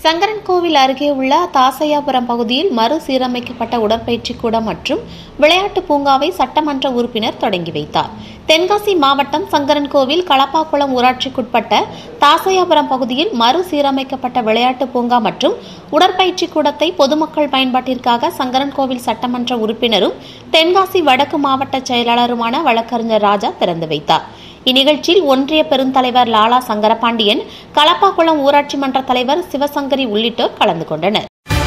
சங்கரன்கோவில் அருகே உள்ள தாசையாபுரம் பகுதியில் மறுசீரமைக்கப்பட்ட உடற்பயிற்சி கூடம் மற்றும் விளையாட்டு பூங்காவை சட்டமன்ற உறுப்பினர் தொடங்கி வைத்தார் தென்காசி மாவட்டம் சங்கரன்கோவில் களப்பாக்குளம் ஊராட்சிக்குட்பட்ட தாசையாபுரம் பகுதியில் மறுசீரமைக்கப்பட்ட விளையாட்டு பூங்கா மற்றும் உடற்பயிற்சி கூடத்தை பொதுமக்கள் பயன்பாட்டிற்காக சங்கரன்கோவில் சட்டமன்ற உறுப்பினரும் தென்காசி வடக்கு மாவட்ட செயலாளருமான வழக்கறிஞர் ராஜா திறந்து வைத்தார் இந்நிகழ்ச்சியில் ஒன்றிய பெருந்தலைவர் லாலா சங்கரபாண்டியன் களப்பாக்குளம் ஊராட்சி மன்ற தலைவர் சிவசங்கரி உள்ளிட்டோர் கலந்து கொண்டனர்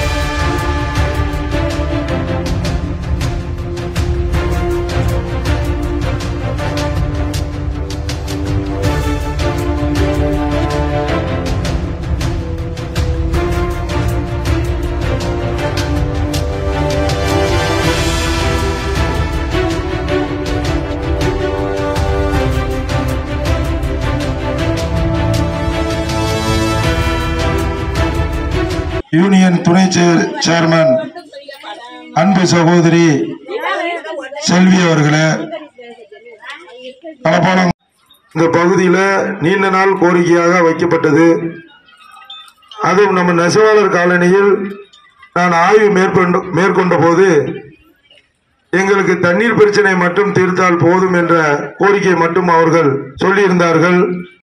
யூனியன் துணை சேர் சேர்மன் அன்பு சகோதரி செல்வி அவர்களே கலப்பாளம் இந்த பகுதியில் நீண்ட நாள் கோரிக்கையாக வைக்கப்பட்டது அதுவும் நம்ம நெசவாளர் காலனியில் நான் ஆய்வு மேற்கொண்ட மேற்கொண்ட போது எங்களுக்கு தண்ணீர் பிரச்சனை மட்டும் தீர்த்தால் போதும் என்ற கோரிக்கை மட்டும் அவர்கள் சொல்லியிருந்தார்கள்